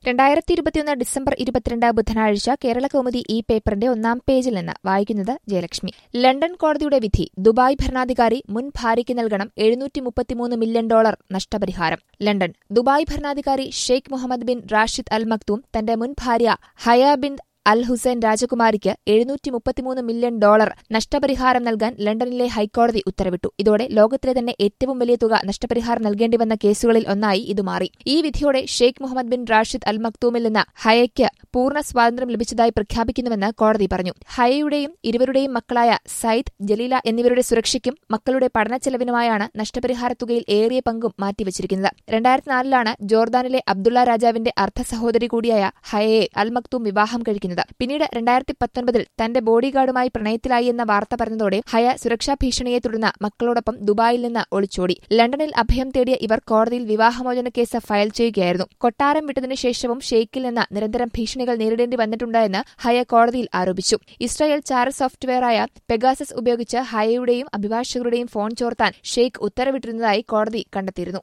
രണ്ടായിരത്തി ഇരുപത്തിയൊന്ന് ഡിസംബർ ഇരുപത്തിരണ്ട് ബുധനാഴ്ച കേരള കൗമുദി ഈ പേപ്പറിന്റെ ഒന്നാം പേജിൽ നിന്ന് വായിക്കുന്നത് ജയലക്ഷ്മി ലണ്ടൻ കോടതിയുടെ വിധി ദുബായ് ഭരണാധികാരി മുൻ ഭാര്യയ്ക്ക് നൽകണം എഴുന്നൂറ്റി മുപ്പത്തിമൂന്ന് മില്യൺ ഡോളർ നഷ്ടപരിഹാരം ലണ്ടൻ ദുബായ് ഭരണാധികാരി Sheikh Mohammed bin Rashid Al Maktoum തന്റെ മുൻ ഭാര്യ ഹയ ബിൻ അൽ ഹുസൈൻ രാജകുമാരിക്ക് എഴുന്നൂറ്റി മുപ്പത്തിമൂന്ന് മില്യൺ ഡോളർ നഷ്ടപരിഹാരം നൽകാൻ ലണ്ടനിലെ ഹൈക്കോടതി ഉത്തരവിട്ടു ഇതോടെ ലോകത്തിലെ തന്നെ ഏറ്റവും വലിയ തുക നഷ്ടപരിഹാരം നൽകേണ്ടിവന്ന കേസുകളിൽ ഒന്നായി ഇത് മാറി ഈ വിധിയോടെ Sheikh Mohammed bin Rashid Al മക്തൂമിൽ നിന്ന് ഹയയ്ക്ക് പൂർണ്ണ സ്വാതന്ത്ര്യം ലഭിച്ചതായി പ്രഖ്യാപിക്കുന്നുവെന്ന് കോടതി പറഞ്ഞു ഹയയുടെയും ഇരുവരുടെയും മക്കളായ സയ്യിദ് ജലീല എന്നിവരുടെ സുരക്ഷയ്ക്കും മക്കളുടെ പഠനച്ചെലവിനുമായാണ് നഷ്ടപരിഹാര തുകയിൽ ഏറിയ പങ്കും മാറ്റിവച്ചിരിക്കുന്നത് രണ്ടായിരത്തി നാലിലാണ് ജോർദാനിലെ അബ്ദുള്ള രാജാവിന്റെ അർദ്ധ സഹോദരി കൂടിയായ ഹയയെ അൽ മക്തൂം വിവാഹം കഴിക്കുന്നത് പിന്നീട് രണ്ടായിരത്തി പത്തൊൻപതിൽ തന്റെ ബോഡിഗാർഡുമായി പ്രണയത്തിലായി എന്ന വാർത്ത പറഞ്ഞതോടെ ഹയ സുരക്ഷാ ഭീഷണിയെ തുടർന്ന് മക്കളോടൊപ്പം ദുബായിൽ നിന്ന് ഒളിച്ചോടി ലണ്ടനിൽ അഭയം തേടിയ ഇവർ കോടതിയിൽ വിവാഹമോചന കേസ് ഫയൽ ചെയ്യുകയായിരുന്നു കൊട്ടാരം വിട്ടതിനു ശേഷവും ഷെയ്ഖിൽ നിന്ന് നിരന്തരം ഭീഷണികൾ നേരിടേണ്ടി വന്നിട്ടുണ്ടെന്ന് ഹയ കോടതിയിൽ ആരോപിച്ചു ഇസ്രായേൽ ചാര സോഫ്റ്റ്വെയറായ പെഗാസസ് ഉപയോഗിച്ച് ഹയയുടെയും അഭിഭാഷകരുടെയും ഫോൺ ചോർത്താൻ ഷെയ്ഖ് ഉത്തരവിട്ടിരുന്നതായി കോടതി കണ്ടെത്തിയിരുന്നു